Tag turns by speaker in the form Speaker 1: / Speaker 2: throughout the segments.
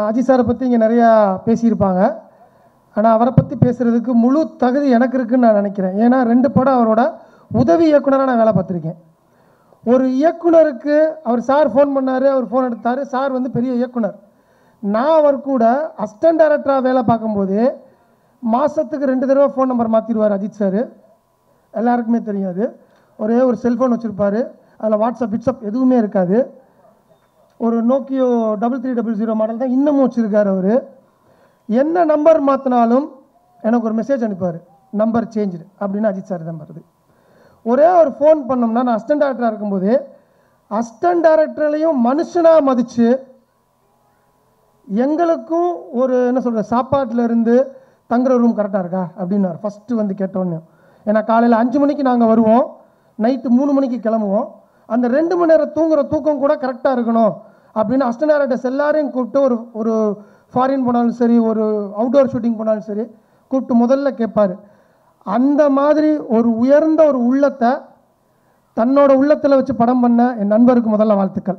Speaker 1: அஜித் சாரை பற்றி இங்கே நிறையா பேசியிருப்பாங்க ஆனால் அவரை பற்றி பேசுகிறதுக்கு முழு தகுதி எனக்கு இருக்குன்னு நான் நினைக்கிறேன் ஏன்னா ரெண்டு படம் அவரோட உதவி இயக்குனராக நான் வேலை பார்த்துருக்கேன் ஒரு இயக்குனருக்கு அவர் சார் ஃபோன் பண்ணார் அவர் ஃபோன் எடுத்தார் சார் வந்து பெரிய இயக்குனர் நான் அவர் கூட அசிஸ்டன்ட் டைரக்டராக வேலை பார்க்கும்போது மாதத்துக்கு ரெண்டு தடவை ஃபோன் நம்பர் மாற்றிடுவார் அஜித் சார் எல்லாருக்குமே தெரியும் அது ஒரே ஒரு செல்ஃபோன் வச்சுருப்பாரு அதில் வாட்ஸ்அப் விட்ஸ்அப் எதுவுமே இருக்காது ஒரு Nokia double three double zero model தான் இன்னமும் வச்சுருக்காரு அவர் என்ன நம்பர் மாற்றினாலும் எனக்கு ஒரு மெசேஜ் அனுப்புவார் நம்பர் சேஞ்சு அப்படின்னு அஜித் சார் தான் வருது ஒரே ஒரு ஃபோன் பண்ணோம்னா நான் அசிஸ்டன்ட் டேரக்டராக இருக்கும்போது அசிஸ்டன்ட் டேரக்டர்லையும் மனுஷனாக மதித்து எங்களுக்கும் ஒரு என்ன சொல்கிற சாப்பாட்டில் இருந்து தங்குற ரூம் கரெக்டாக இருக்கா அப்படின்னாரு ஃபஸ்ட்டு வந்து கேட்டோன்னே ஏன்னா காலையில் அஞ்சு மணிக்கு நாங்கள் வருவோம் நைட்டு மூணு மணிக்கு கிளம்புவோம் அந்த ரெண்டு மணி நேரம் தூங்குற தூக்கம் கூட கரெக்டாக இருக்கணும் அப்படின்னு அசிஸ்டன்ட் டேரக்டர்ஸ் எல்லாரையும் கூப்பிட்டு ஒரு ஒரு ஃபாரின் போனாலும் சரி ஒரு அவுட்டோர் ஷூட்டிங் போனாலும் சரி கூப்பிட்டு முதல்ல கேட்பாரு அந்த மாதிரி ஒரு உயர்ந்த ஒரு உள்ளத்தை தன்னோட உள்ளத்தில் வச்சு படம் பண்ண என் நண்பருக்கு முதல்ல வாழ்த்துக்கள்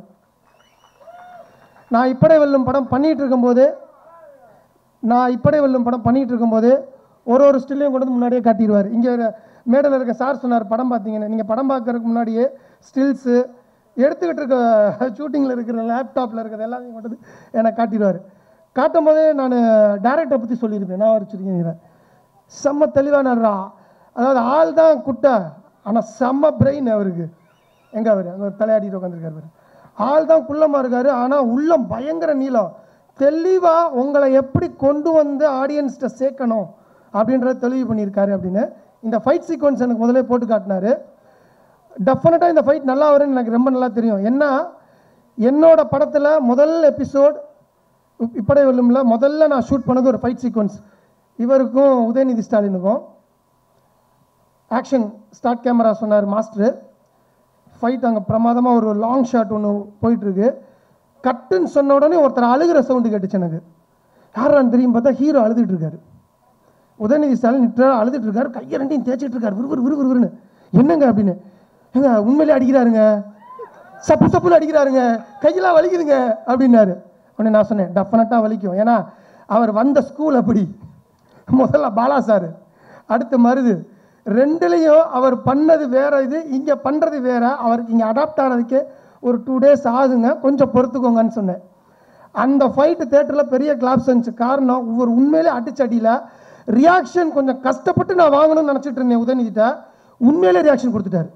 Speaker 1: நான் இப்படை வெல்லும் படம் பண்ணிட்டு இருக்கும்போது நான் இப்படை வெல்லும் படம் பண்ணிட்டு இருக்கும்போது ஒரு ஒரு ஸ்டில்லையும் கொண்டு வந்து முன்னாடியே காட்டிடுவார் இங்கே மேடையில் இருக்க சார் சொன்னார் படம் பார்த்தீங்கன்னு நீங்கள் படம் பார்க்கறதுக்கு முன்னாடியே ஸ்டில்ஸு எடுத்துக்கிட்டு இருக்க ஷூட்டிங்கில் இருக்கிற லேப்டாப்பில் இருக்கிறது எல்லாத்தையும் கொண்டு வந்து எனக்கு காட்டிடுவார் காட்டும் போதே நான் டேரக்டரை பற்றி சொல்லியிருப்பேன் நான் வச்சுருக்கேன் செம்ம தெளிவானரா அதாவது ஆள் தான் குட்டை ஆனால் செம்ம பிரெயின் அவருக்கு எங்கே அவர் அங்கே ஒரு தலையாடிட்டு உட்காந்துருக்காரு பாரு. ஆள் தான் குள்ளமாக இருக்காரு ஆனால் உள்ளம் பயங்கர நீளம் தெளிவாக உங்களை எப்படி கொண்டு வந்து ஆடியன்ஸ்கிட்ட சேர்க்கணும் அப்படின்றத தெளிவு பண்ணியிருக்காரு அப்படின்னு இந்த ஃபைட் சீக்வன்ஸ் எனக்கு முதல்ல போட்டு காட்டினாரு டெஃபினட்டாக இந்த ஃபைட் நல்லா வரும்னு எனக்கு ரொம்ப நல்லா தெரியும் ஏன்னா என்னோட படத்தில் முதல் எபிசோட் இப்படை வெல்லும்ல முதல்ல நான் ஷூட் பண்ணது ஒரு ஃபைட் சீக்வன்ஸ் இவருக்கும் உதயநிதி ஸ்டாலினுக்கும் ஆக்ஷன் ஸ்டார்ட் கேமரா சொன்னார் மாஸ்டர் ஃபைட் அங்கே பிரமாதமாக ஒரு லாங் ஷாட் ஒன்று போயிட்டுருக்கு கட்டுன்னு சொன்ன உடனே ஒருத்தர் அழுகிற சவுண்டு கேட்டுச்சு எனக்கு யாரான்னு தெரியும் பார்த்தா ஹீரோ அழுதுட்டு இருக்காரு உதயநிதி ஸ்டாலின் நிற்ற அழுதுட்டு இருக்காரு கையை ரெண்டையும் தேய்ச்சிட்டு இருக்காரு விறுவிறு விறுவிறு விறுன்னு என்னங்க அப்படின்னு ஏங்க உண்மையிலே அடிக்கிறாருங்க சப்பு சப்புன்னு அடிக்கிறாருங்க கையெல்லாம் வலிக்குதுங்க அப்படின்னாரு உடனே நான் சொன்னேன் டெஃபினட்டாக வலிக்கும் ஏன்னா அவர் வந்த ஸ்கூல் அப்படி முதல்ல பாலா சார் அடுத்து மருது ரெண்டுலேயும் அவர் பண்ணது வேற இது இங்கே பண்ணுறது வேற அவருக்கு இங்கே அடாப்ட் ஆனதுக்கு ஒரு டூ டேஸ் ஆகுங்க கொஞ்சம் பொறுத்துக்கோங்கன்னு சொன்னேன் அந்த ஃபைட்டு தேட்டரில் பெரிய கிளாப்ஸ் இருந்துச்சு காரணம் ஒவ்வொரு உண்மையிலே அடிச்சடியில் ரியாக்ஷன் கொஞ்சம் கஷ்டப்பட்டு நான் வாங்கணும்னு நினச்சிட்டு இருந்தேன் உதயநிதிட்ட உண்மையிலே ரியாக்ஷன் கொடுத்துட்டாரு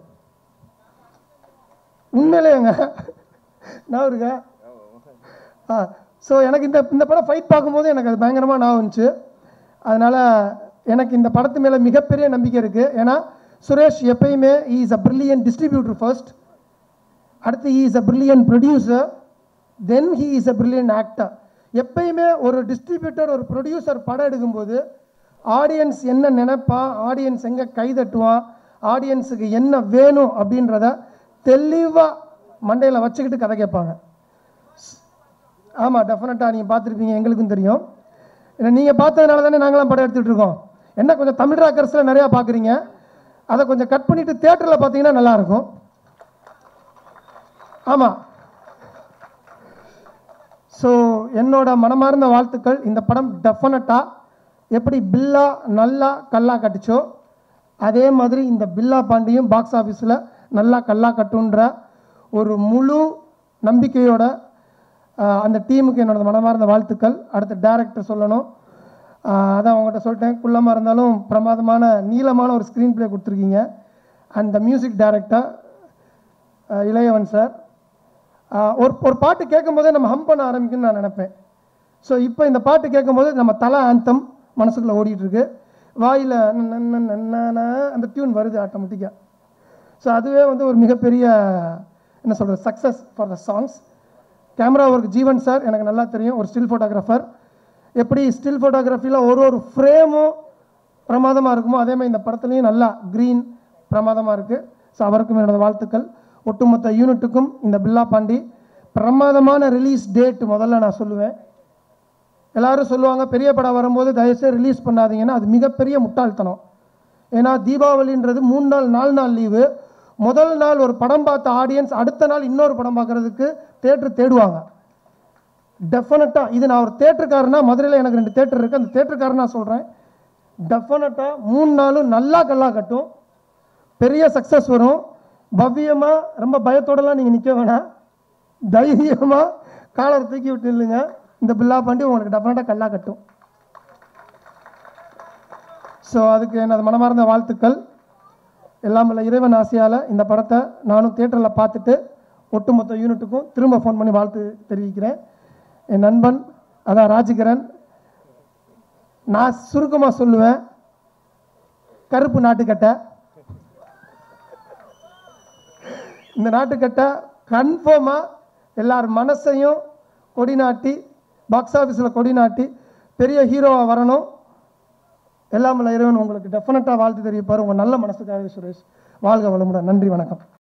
Speaker 1: உண்மையிலேங்க நான் இருக்கா ஆ ஸோ எனக்கு இந்த இந்த படம் ஃபைட் பார்க்கும்போது எனக்கு அது பயங்கரமாக நான் வந்துச்சு அதனால் எனக்கு இந்த படத்து மேலே மிகப்பெரிய நம்பிக்கை இருக்குது ஏன்னா சுரேஷ் எப்பயுமே is a brilliant distributor first அடுத்து he is a brilliant producer then he is a brilliant actor எப்பயுமே ஒரு டிஸ்ட்ரிபியூட்டர் ஒரு ப்ரொடியூசர் படம் எடுக்கும்போது ஆடியன்ஸ் என்ன நினைப்பான் ஆடியன்ஸ் எங்கே கை தட்டுவான் ஆடியன்ஸுக்கு என்ன வேணும் அப்படின்றத தெளிவாக மண்டையில் வச்சுக்கிட்டு கதை கேட்பாங்க ஆமாம் டெஃபினட்டாக நீங்கள் பார்த்துருப்பீங்க எங்களுக்கும் தெரியும் ஏன்னா நீங்கள் பார்த்ததுனால தானே நாங்களாம் படம் எடுத்துகிட்டு இருக்கோம் என்ன கொஞ்சம் தமிழ் ராக்கர்ஸில் நிறையா பார்க்குறீங்க அதை கொஞ்சம் கட் பண்ணிவிட்டு தேட்டரில் பார்த்தீங்கன்னா நல்லாயிருக்கும் ஆமாம் ஸோ என்னோட மனமார்ந்த வாழ்த்துக்கள் இந்த படம் டெஃபினட்டாக எப்படி பில்லா நல்லா கல்லா கட்டுச்சோ அதே மாதிரி இந்த பில்லா பாண்டியும் பாக்ஸ் ஆஃபீஸில் நல்லா கல்லா கட்டுன்ற ஒரு முழு நம்பிக்கையோட ஆஹ், அந்த டீமுக்கு என்னோட மனமார்ந்த வாழ்த்துக்கள் அடுத்த டேரக்டர் சொல்லணும் ஆஹ், அதான் அவங்ககிட்ட சொல்லிட்டேன் குள்ளமாக இருந்தாலும் பிரமாதமான நீளமான ஒரு ஸ்க்ரீன் ப்ளே கொடுத்துருக்கீங்க and the music director Ilayavan sir ஆஹ் ஒரு ஒரு பாட்டு கேட்கும் போதே நம்ம ஹம் பண்ண ஆரம்பிக்கும்னு நான் நினைப்பேன் ஸோ இப்போ இந்த பாட்டு கேட்கும்போது நம்ம தலை ஆந்தம் மனசுக்குள்ளே ஓடிட்டு இருக்கு வாயில் அந்த டியூன் வருது ஆட்டோமேட்டிக்காக ஸோ அதுவே வந்து ஒரு மிகப்பெரிய என்ன சொல்கிறது success for the songs camera work Jeevan sir எனக்கு நல்லா தெரியும் ஒரு ஸ்டில் ஃபோட்டோகிராஃபர் எப்படி ஸ்டில் ஃபோட்டோகிராஃபியில் ஒரு ஒரு ஃப்ரேமும் பிரமாதமாக இருக்குமோ அதே மாதிரி இந்த படத்துலையும் நல்லா க்ரீன் பிரமாதமாக இருக்குது ஸோ அவருக்கும் என்னோட வாழ்த்துக்கள் ஒட்டுமொத்த யூனிட்டுக்கும் இந்த பில்லா பாண்டி பிரமாதமான ரிலீஸ் டேட் முதல்ல நான் சொல்லுவேன் எல்லாரும் சொல்லுவாங்க பெரிய படம் வரும்போது தயவுசெய்து ரிலீஸ் பண்ணாதீங்கன்னா அது மிகப்பெரிய முட்டாள்தனம் ஏன்னா தீபாவளின்றது மூணு நாள் நாலு நாள் லீவு முதல் நாள் ஒரு படம் பார்த்த ஆடியன்ஸ் அடுத்த நாள் இன்னொரு படம் பார்க்கறதுக்கு தேட்டர் தேடுவாங்க டெஃபினட்டாக இது நான் ஒரு தேட்டருக்காரனா மதுரையில் எனக்கு ரெண்டு தேட்டர் இருக்குது அந்த தேட்டருக்காரனா சொல்கிறேன் டெஃபினட்டாக மூணு நாளும் நல்லா கல்லா கட்டும் பெரிய சக்ஸஸ் வரும் பவ்யமாக ரொம்ப பயத்தோடலாம் நீங்கள் நிற்க வேணாம் தைரியமாக காலரை தூக்கி விட்டு நில்லுங்க இந்த பில்லா பாண்டி உங்களுக்கு டெஃபினட்டாக கல்லா கட்டும் ஸோ அதுக்கு எனது மனமார்ந்த வாழ்த்துக்கள் எல்லாம் வல்ல இறைவன் ஆசையால் இந்த படத்தை நானும் தியேட்டரில் பார்த்துட்டு ஒட்டுமொத்த யூனிட்டுக்கும் திரும்ப ஃபோன் பண்ணி வாழ்த்து தெரிவிக்கிறேன் என் நண்பன் அதான் ராஜகிரண் நான் சுருக்கமாக சொல்லுவேன் கருப்பு நாட்டுக்கட்டை இந்த நாட்டுக்கட்டை கன்ஃபார்மாக எல்லார் மனசையும் கொடி நாட்டி பாக்ஸ் ஆஃபீஸில் கொடி நாட்டி பெரிய ஹீரோவாக வரணும் எல்லாம் வல்ல இறைவன் உங்களுக்கு டெஃபினட்டாக வாழ்த்து தெரிவிப்பார் உங்கள் நல்ல மனசுக்காக சுரேஷ் வாழ்க வளமுடன் நன்றி வணக்கம்